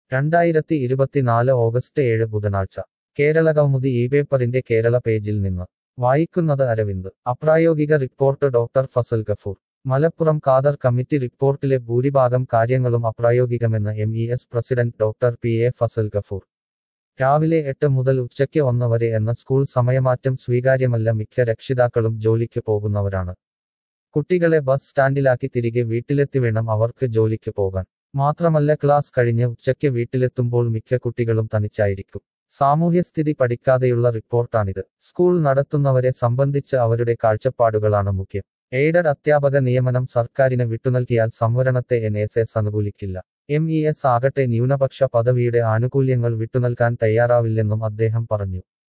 രണ്ടായിരത്തി ഇരുപത്തിനാല് ഓഗസ്റ്റ് ഏഴ് ബുധനാഴ്ച കേരളകൗമുദി ഈ പേപ്പറിന്റെ കേരള പേജിൽ നിന്ന് വായിക്കുന്നത് അരവിന്ദ് അപ്രായോഗിക report doctor Fazal Gafoor Malappuram Khader committee റിപ്പോർട്ടിലെ ഭൂരിഭാഗം കാര്യങ്ങളും അപ്രായോഗികമെന്ന് M E S president doctor P A Fazal Gafoor രാവിലെ എട്ട് മുതൽ ഉച്ചയ്ക്ക് ഒന്ന് വരെ എന്ന സ്കൂൾ സമയമാറ്റം സ്വീകാര്യമല്ല മിക്ക രക്ഷിതാക്കളും ജോലിക്ക് പോകുന്നവരാണ് കുട്ടികളെ ബസ് സ്റ്റാൻഡിലാക്കി തിരികെ വീട്ടിലെത്തി വേണം അവർക്ക് ജോലിക്ക് പോകാൻ മാത്രമല്ല ക്ലാസ് കഴിഞ്ഞ് ഉച്ചയ്ക്ക് വീട്ടിലെത്തുമ്പോൾ മിക്ക കുട്ടികളും തനിച്ചായിരിക്കും സാമൂഹ്യസ്ഥിതി പഠിക്കാതെയുള്ള റിപ്പോർട്ടാണിത് സ്കൂൾ നടത്തുന്നവരെ സംബന്ധിച്ച് അവരുടെ കാഴ്ചപ്പാടുകളാണ് മുഖ്യം എയ്ഡഡ് അധ്യാപക നിയമനം സർക്കാരിന് വിട്ടുനൽകിയാൽ സംവരണത്തെ എൻ എസ് എസ് അനുകൂലിക്കില്ല എം ഇ എസ് ആകട്ടെ ന്യൂനപക്ഷ പദവിയുടെ ആനുകൂല്യങ്ങൾ വിട്ടുനൽകാൻ തയ്യാറാവില്ലെന്നും അദ്ദേഹം പറഞ്ഞു